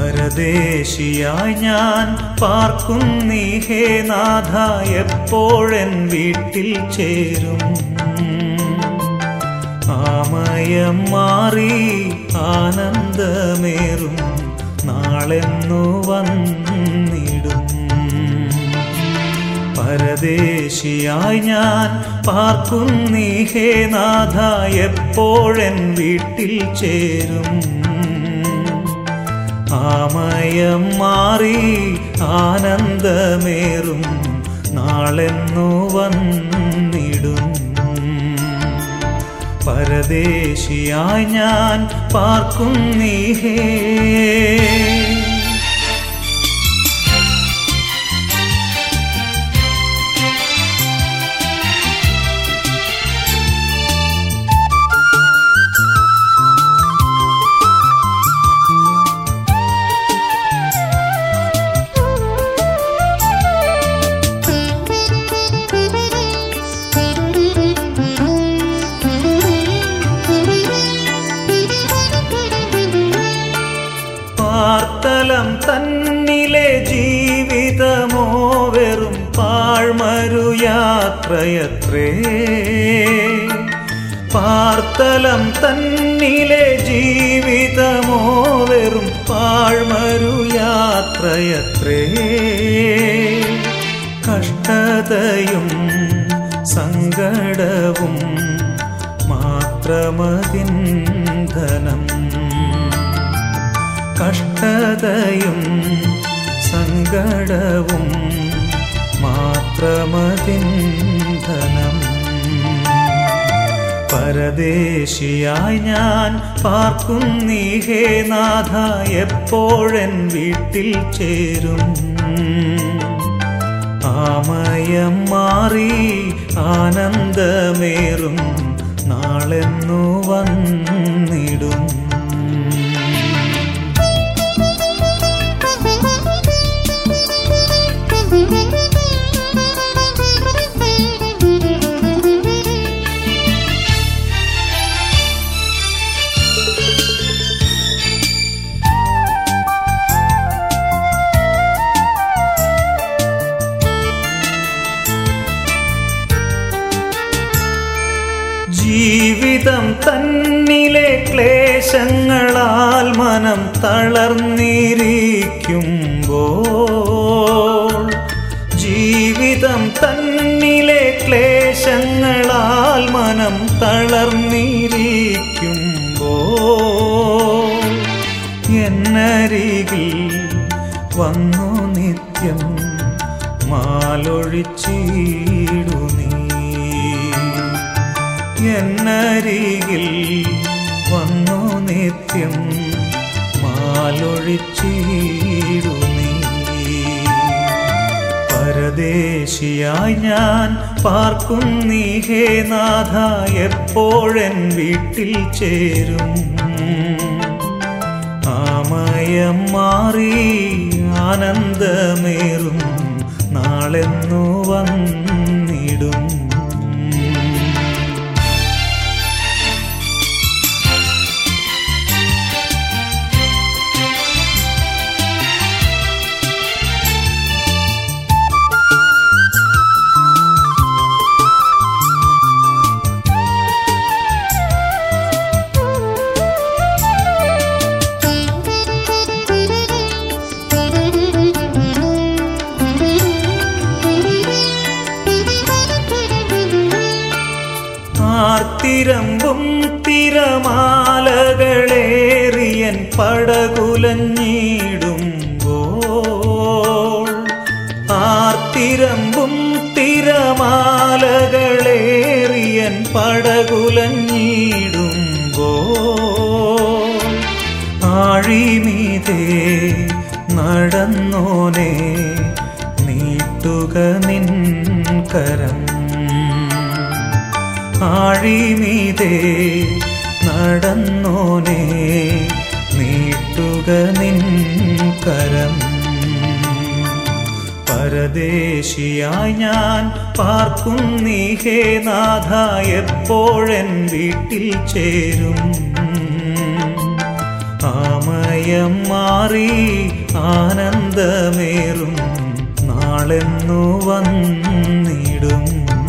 പരദേശിയായി ഞാൻ പാർക്കുന്നീ ഹേ നാഥ എപ്പോഴെൻ വീട്ടിൽ ചേരും ആമയം മാറി ആനന്ദമേറും നാളെന്നു വന്നിടും പരദേശിയായി ഞാൻ പാർക്കുന്നീ ഹേ നാഥ എപ്പോഴെൻ വീട്ടിൽ ചേരും ആമയം മാറി ആനന്ദമേറും നാളെന്നു വന്നിടും പരദേശിയായി ഞാൻ പാർക്കുന്നീ ഹേ പാർത്തലം തന്നിലെ ജീവിതമോ വെറും പാഴ്മരു യാത്രയത്രേ പാർത്തലം തന്നിലെ ജീവിതമോ വെറും പാഴ്മരു യാത്രയത്രേ കഷ്ടതയും സങ്കടവും മാത്രമതിന്ധനം കഷ്ടതയും സങ്കടവും മാത്രമതിന്ധനം പരദേശിയായി ഞാൻ പാർക്കുന്നീ ഹേ നാഥ എപ്പോഴെൻ വീട്ടിൽ ചേരും ആമയം മാറി ആനന്ദമേറും നാളെന്നു വന്നിടും ജീവിതം തന്നിലെ ക്ലേശങ്ങളാൽ മനം തളർന്നിരിക്കുമ്പോൾ ജീവിതം തന്നിലെ ക്ലേശങ്ങളാൽ മനം തളർന്നിരിക്കുമ്പോൾ എന്നരികിൽ വന്നു നിത്യം മാലൊഴിച്ചിടു നീ എന്നരികിൽ വന്നു നിത്യം മാലൊഴിച്ചിടു നീ പരദേശിയായി ഞാൻ പാർക്കുന്നീ ഹേ നാഥ എപ്പോഴെൻ വീട്ടിൽ ചേരും ആമയം മാറി ആനന്ദമേറും നാളെന്നു വന്നിടും ആർത്തിരമ്പും തിരമാലകളേറിയൻ പടകുലഞ്ഞിടുമ്പോൾ ആർത്തിരമ്പും തിരമാലകളേറിയൻ പടകുലഞ്ഞിടുമ്പോൾ ആഴിമീതേ നടന്നോനെ നീട്ടുക നിൻ കരം ആഴിമീതേ നടന്നോനെ നീട്ടുക നിൻ കരം പരദേശിയായി ഞാൻ പാർക്കുന്നീ ഹേ നാഥ എപ്പോഴെൻ വീട്ടിൽ ചേരും ആമയ പ്രണയം മാറി ആനന്ദമേറും നാളെന്നു വന്നിടും